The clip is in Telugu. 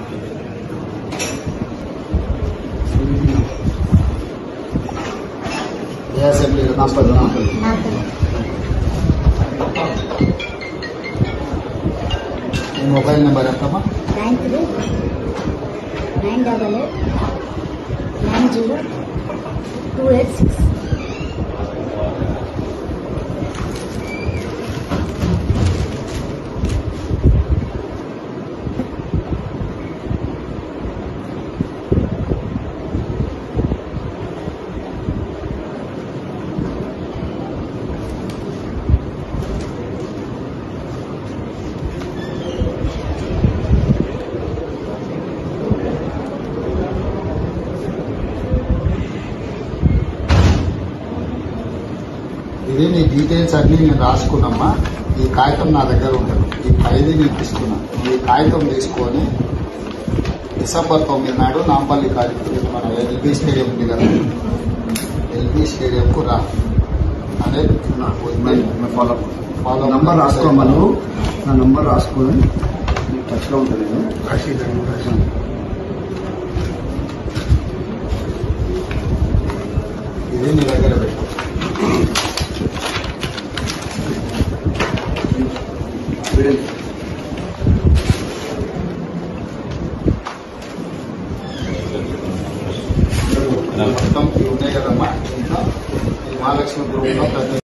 ఏ అసెంబ్లీ తీసుకుంటున్నాం నాకు మీ మొబైల్ నెంబర్ ఎంతమ్మా nine three nine double eight nine zero two eight six ఇది నీ డీటెయిల్స్ అన్ని నేను రాసుకున్నమ్మా ఈ కాగితం నా దగ్గర ఉంటుంది ఈ ఖైదీ నీకు ఇస్తున్నా ఈ కాగితం తీసుకొని డిసెంబర్ తొమ్మిది నాడు నాంపల్లి కార్యక్రమం మన ఎల్బీ స్టేడియం ఉంది కదా ఎల్బీ స్టేడియంకు రా అనేది ఫాలో ఫాలో నంబర్ రాసుకోమా నువ్వు నా నంబర్ రాసుకొని నీకు టచ్లో ఉంటుంది నేను ఇది నీ దగ్గర పెట్టు మొత్తం ఇవి ఉన్నాయి కదమ్మా ఇంకా ఈ మహాలక్ష్మి గ్రూప్లో ప్రతి